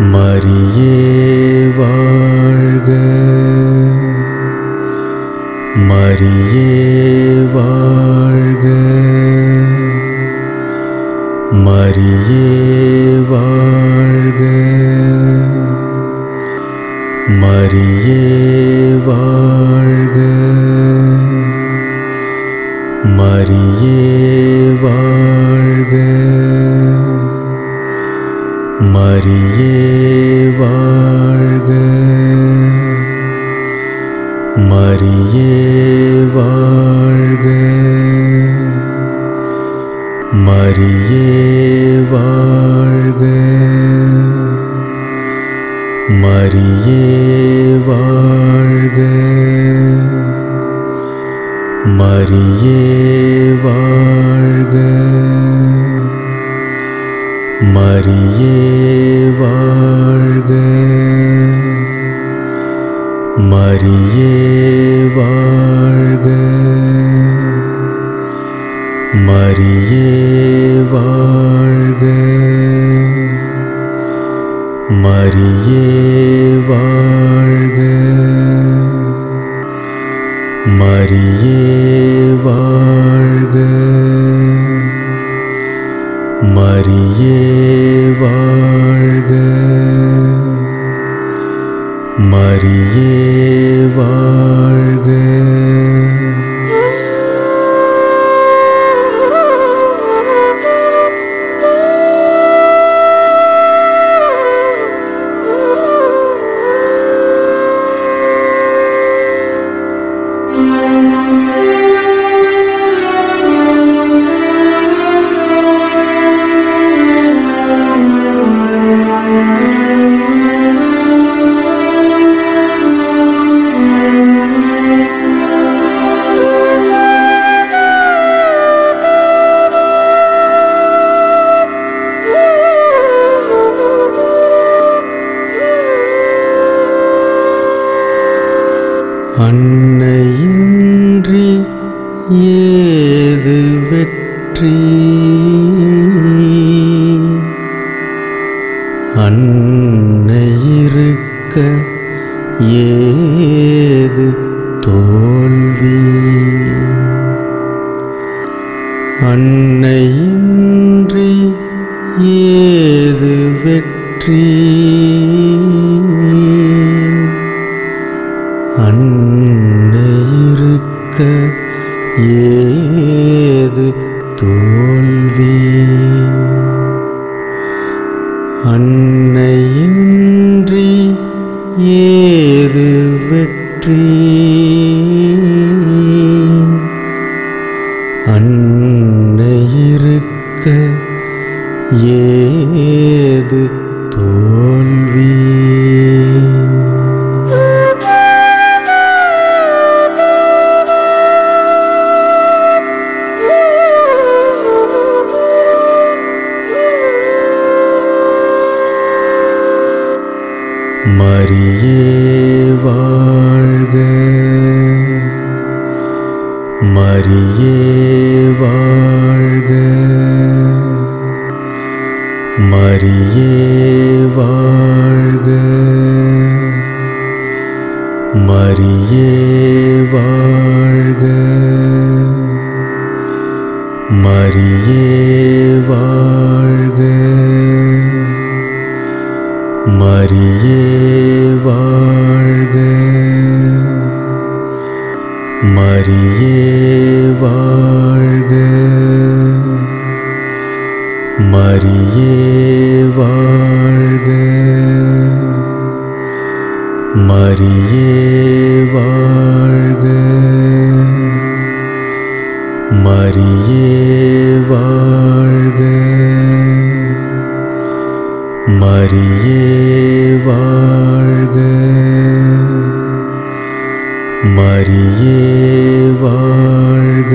மரியே வாழ்க மரியே வாழ்க மரியே வாழ்க மரியே வாழ்க மரியே வாழ்க மரியே வாழ்க மரியே வாழ்க மரியே வாழ்க மரியே வாழ்க மரியே வாழ்க மரியே வாழ்க மரியே வாழ்க மரியே வாழ்க மரியே வாழ்க மரியே வாழ்க மரியே வாழ்க மரியே வாழ்க அன்னையின்றி ஏது வெற்றி அன்னையிருக்க ஏது தோல்வி அன்னையின்றி ஏது வெற்றி அன்னையிருக்க ஏது தோல்வி அன்னையின்றி ஏது வெற்றி அன்னையிருக்க ஏது தோல்வி மரியே வாழ்க மரியே வாழ்க மரியே வாழ்க மரியே வாழ்க மரியே வாழ்க மரியே வாழ்க மரியே வாழ்க மரியே வாழ்க மரியே வாழ்க மரியே வாழ்க மரியே வாழ்க மரியே வாழ்க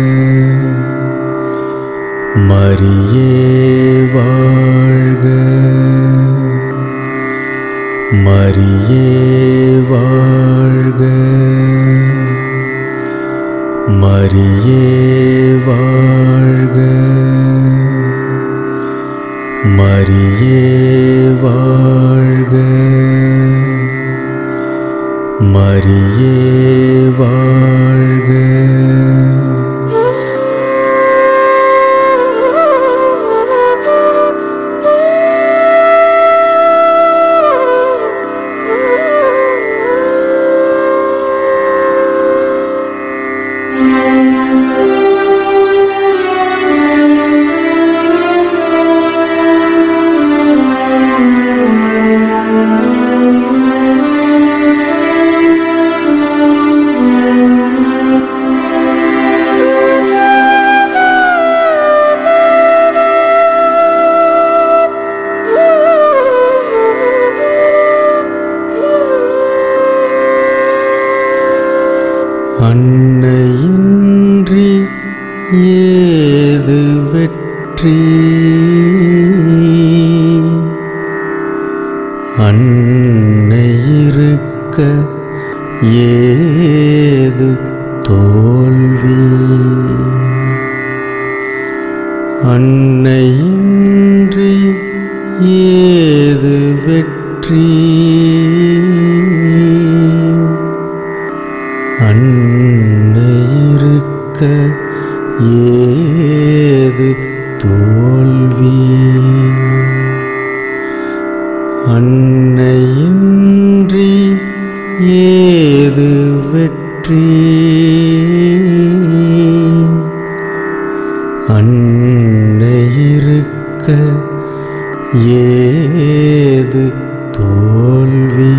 மரியே வாழ்க மரியே வாழ்க மரியே வாழ்க மரியே வாழ்க மரியே வாழ்க அன்னையின்றி ஏது வெற்றி அன்னை இருக்க ஏது தோல்வி அன்னையின்றி ஏது வெற்றி அன்னை இருக்க ஏது தோல்வி அன்னையின்றி ஏது வெற்றி அன்னை இருக்க ஏது தோல்வி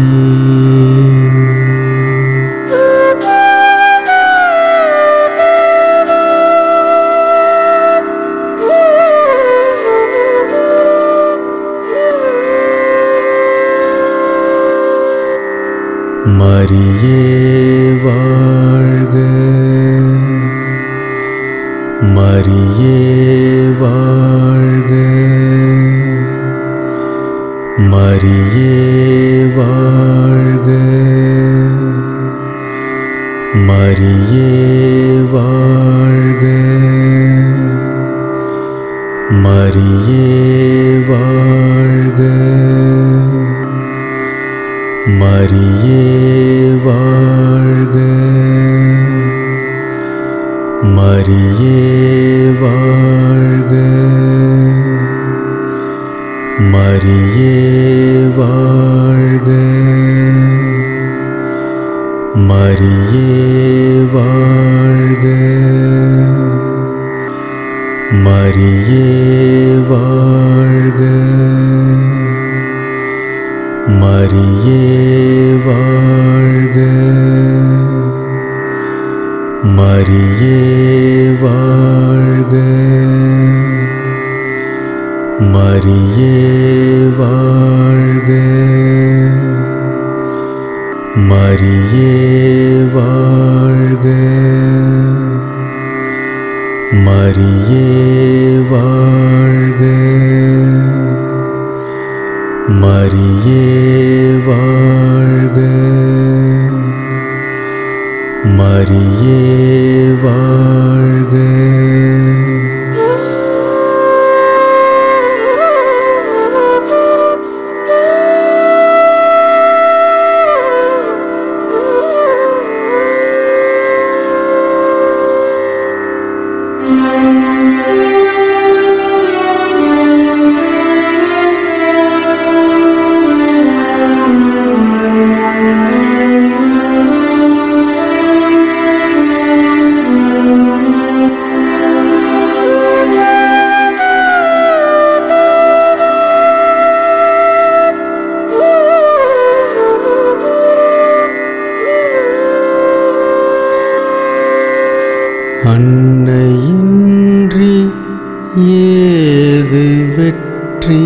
மரியே வாழ்க மரியே வாழ்க மரியே வாழ்க மரியே வாழ்க மரியே வாழ்க மரியே வாழ்க மரியே வாழ்க மரியே வாழ்க மரியே வாழ்க மரியே வாழ்க மரியே வாழ்க மரியே வாழ்க மரியே வாழ்க மரியே வாழ்க மரியே வாழ்க மரியே வாழ்க மரியே வாழ்க அன்னையின்றி ஏது வெற்றி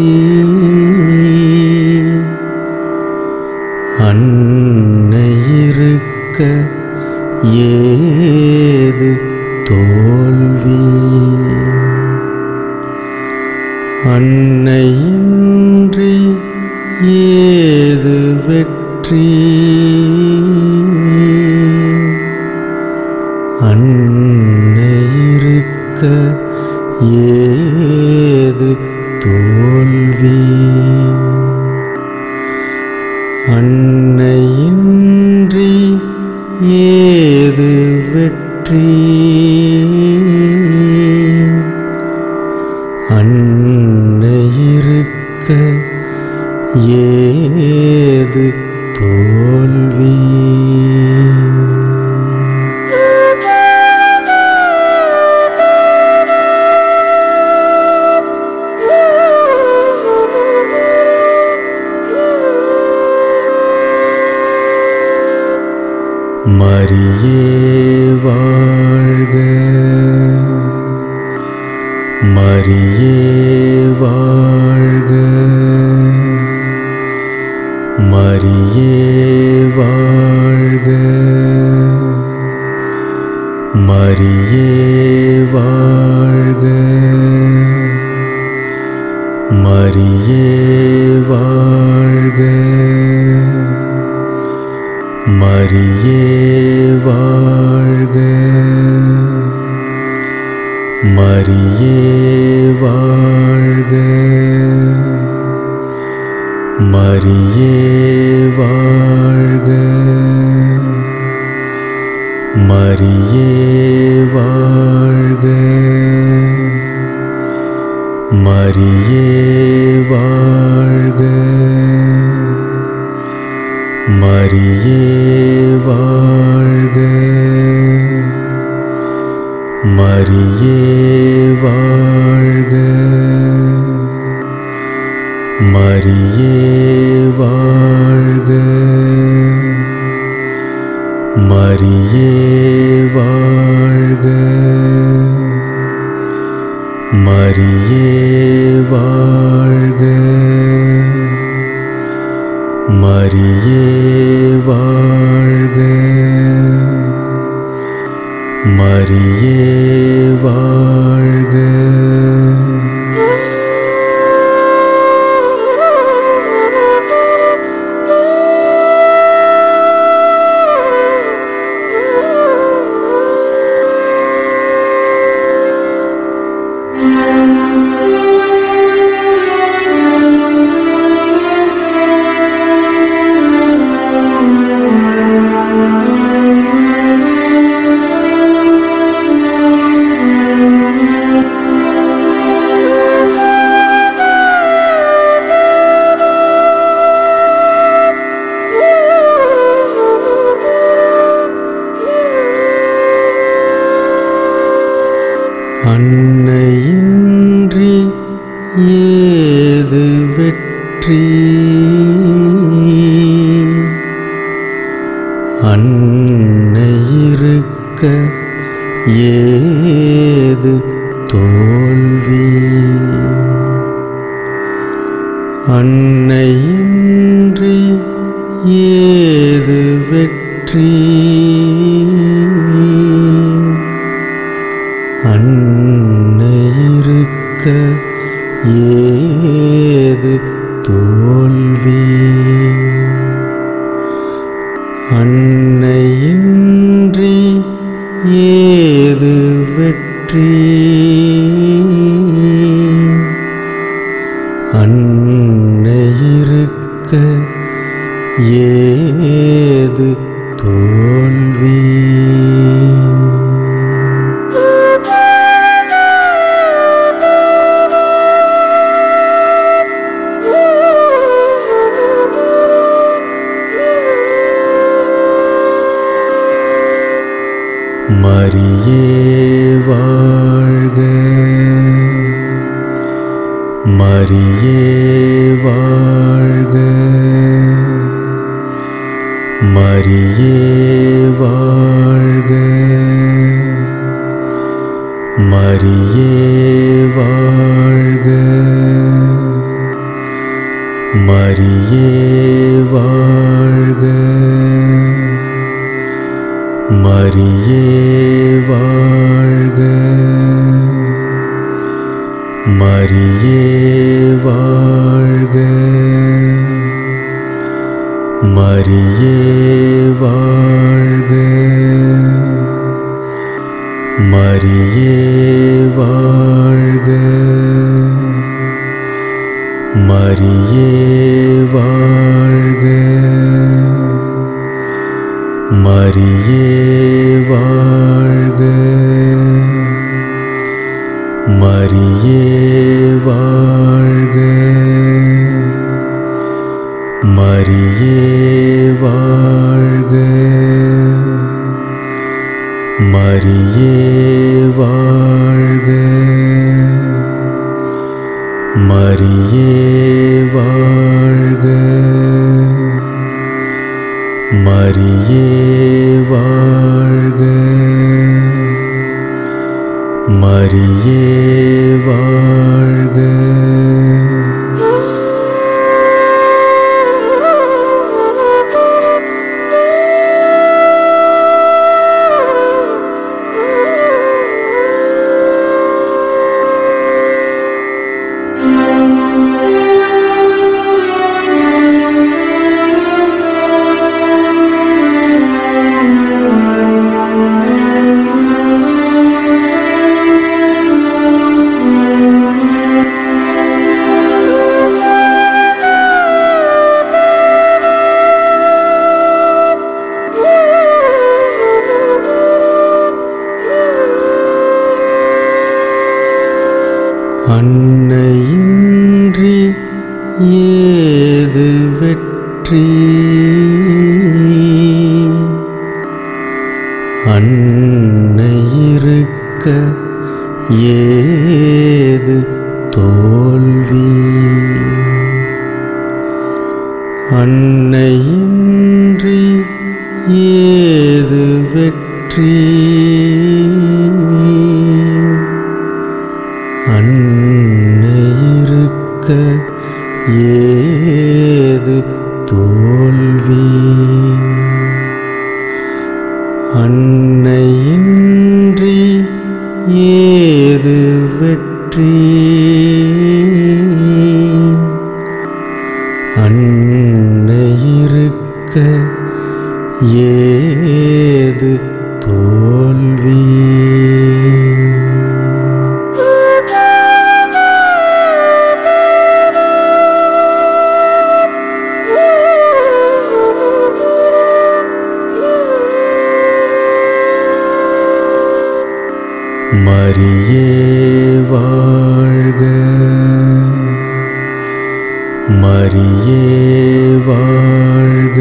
அன்னை இருக்க ஏது தோல்வி அன்னையின்றி ஏது வெற்றி அன்னை இருக்க ஏது தோல்வி அன்னையின்றி ஏது வெற்றி அன்னை இருக்க ஏது தோல்வி மரியே வாழ்க மரியே வாழ்க மரியே வாழ்க மரியே வாழ்க மரியே வாழ்க மரியே வாழ்க மரியே வாழ்க மரியே வாழ்க மரியே வாழ்க மரியே வாழ்க மரியே வாழ்க மரியே வாழ்க மரியே வாழ்க மரியே வாழ்க மரியே வாழ்க மரியே வாழ்க மரியே வாழ்க அன்னையின்றி ஏது வெற்றி அன்னை இருக்க ஏது தோல்வி அன்னையின்றி ஏது வெற்றி அன்னை இருக்க ஏது தோல்வி அன்னையின்றி ஏது வெற்றி அன்னை இருக்க ஏது தோல்வி மரியே வாழ்க மரியே வாழ்க மரியே வாழ்க மரியே வாழ்க மரியே வாழ்க மரியே வாழ்க மரியே வாழ்க மரியே வாழ்க மரியே வாழ்க மரியே வாழ்க மரியே வாழ்க மரியே வாழ்க மரியே வாழ்க மரியே வாழ்க மரியே வாழ்க மரியே வாழ்க மரியே வாழ்க அன்னையின்றி ஏது வெற்றி அன்னையிருக்க ஏது தோல்வி அன்னையின்றி ஏது வெற்றி அன்னையிருக்க ஏது தோல்வி அன்னையின்றி ஏது வெற்றி அன்னையிருக்க ஏது தோல்வி மரியே வாழ்க மரியே வாழ்க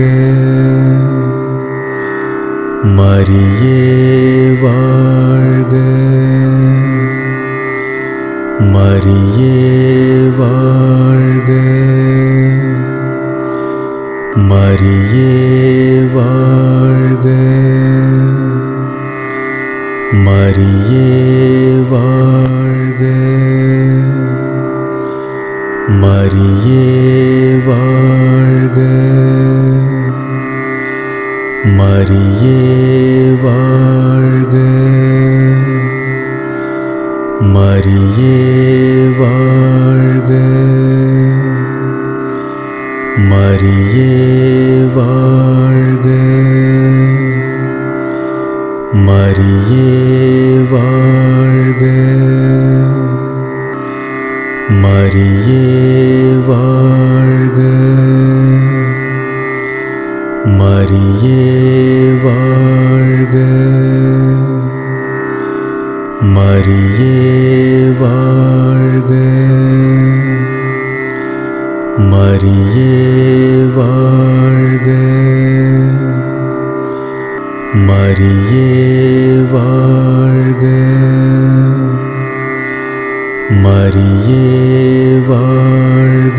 மரியே வாழ்க மரியே வாழ்க மரியே வாழ்க மரியே வாழ்க மரியே வாழ்க மரியே வாழ்க மரியே வாழ்க மரியே வாழ்க மரியே வாழ்க மரியே வாழ்க மரியே வாழ்க மரியே வாழ்க மரியே வாழ்க மரியே வாழ்க மரியே வாழ்க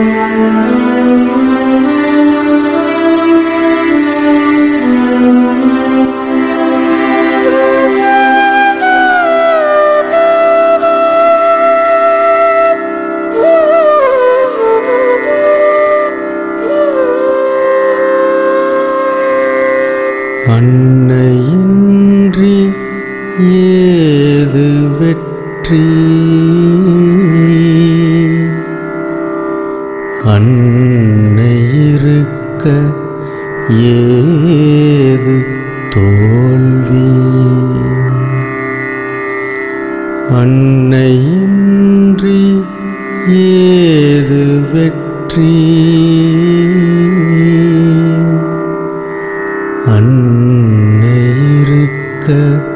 Thank அன்னையின்றி ஏது வெற்றி அன்னை இருக்க ஏது தோல்வி அன்னையின்றி ஏது வெற்றி அன்னை இருக்க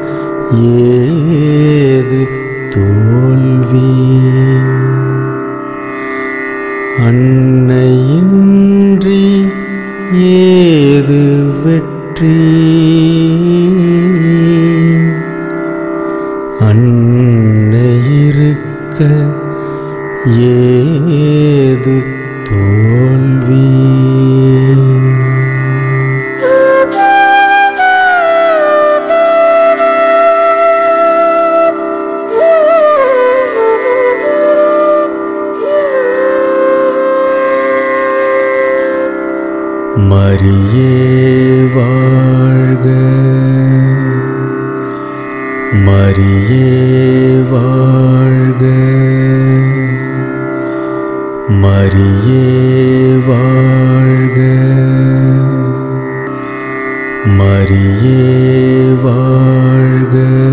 ஏது தோல்வி அன்னையின்றி ஏது வெற்றி அன்னை இருக்க ஏது தோல்வி மரியே வாழ்க மரியே வாழ்க மரியே வாழ்க மரியே வாழ்க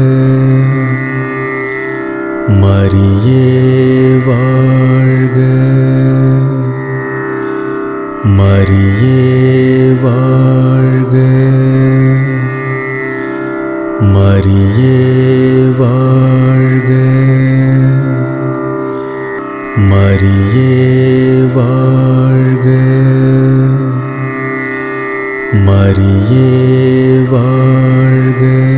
மரியே வாழ்க மரியே வாழ்க மரியே வாழ்க மரியே வாழ்க மரியே வாழ்க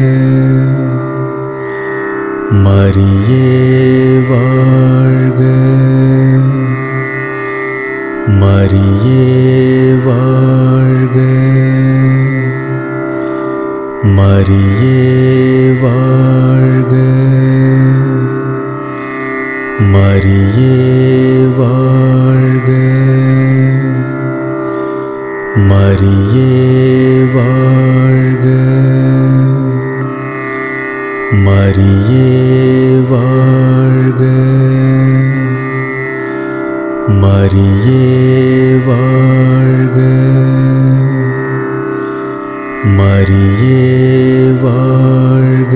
மரியே வாழ்க மரியே வாழ்க மரியே வாழ்க மரியே வாழ்க மரியே வாழ்க மரியே வாழ்க மரியே வாழ்க மரியே வாழ்க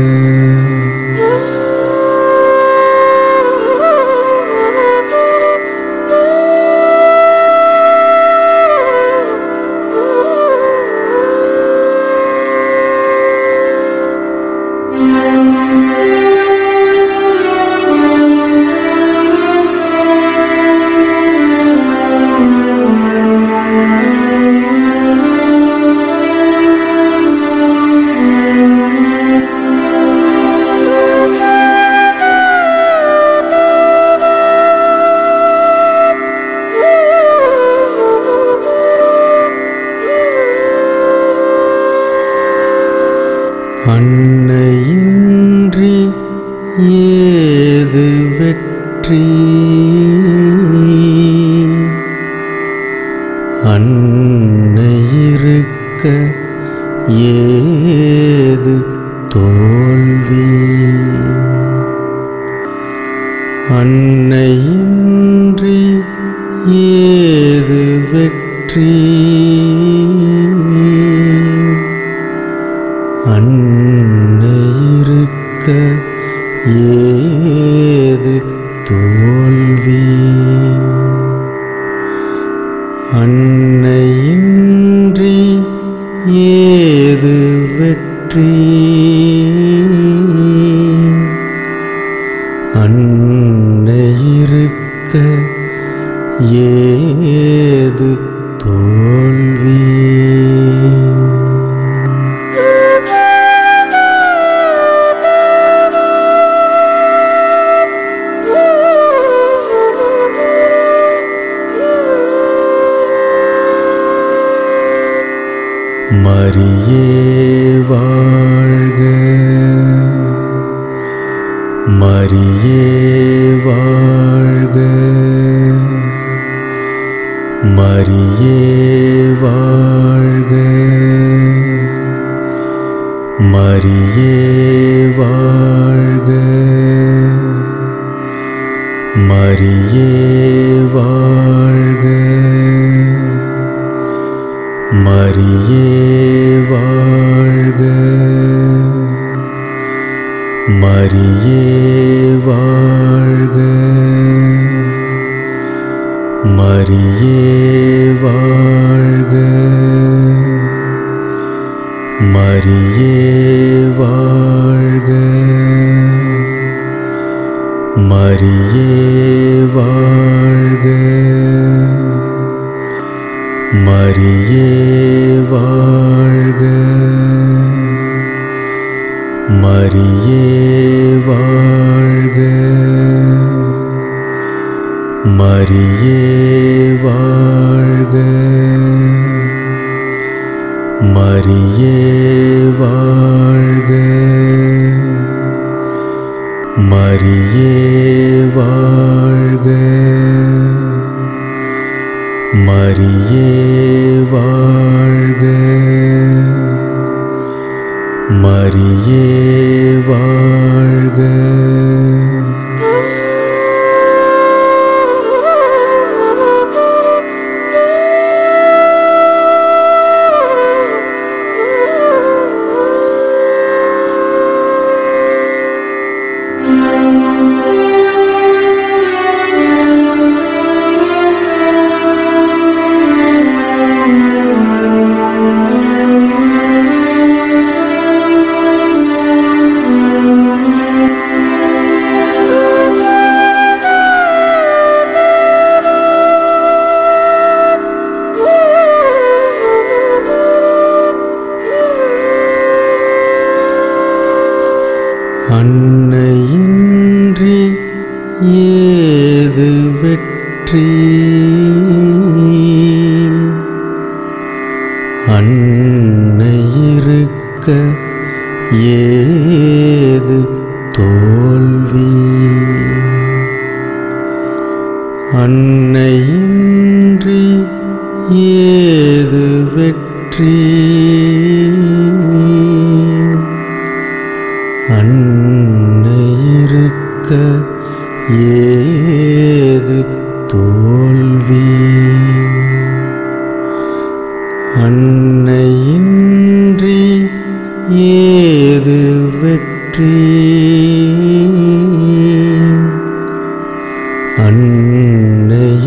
அன்னையின்றி ஏது வெற்றி அன்னை இருக்க ஏது தோல்வி அன்னையின்றி ஏது வெற்றி அன்னை இருக்க ஏது தோல்வி அன்னையின்றி ஏது வெற்றி அன்னை இருக்க ஏது தோல்வி மரியே வாழ்க மரியே வாழ்க மரியே வாழ்க மரியே வாழ்க மரியே வாழ்க மரியே வாழ்க மரியே வாழ்க மரியே வாழ்க மரியே வாழ்க மரியே வாழ்க மரியே வாழ்க மரியே வாழ்க மரியே வாழ்க மரியே வாழ்க மரியே வாழ்க மரியே வாழ்க மரியே வாழ்க அன்னையின்றி ஏது வெற்றி அன்னையிருக்க ஏது தோல்வி அன்னையின்றி ஏது வெற்றி அன்னையிருக்க ஏது தோல்வி அன்னையின்றி ஏது வெற்றி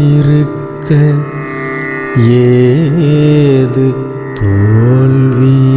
அன்னையிருக்க ஏது தோல்வி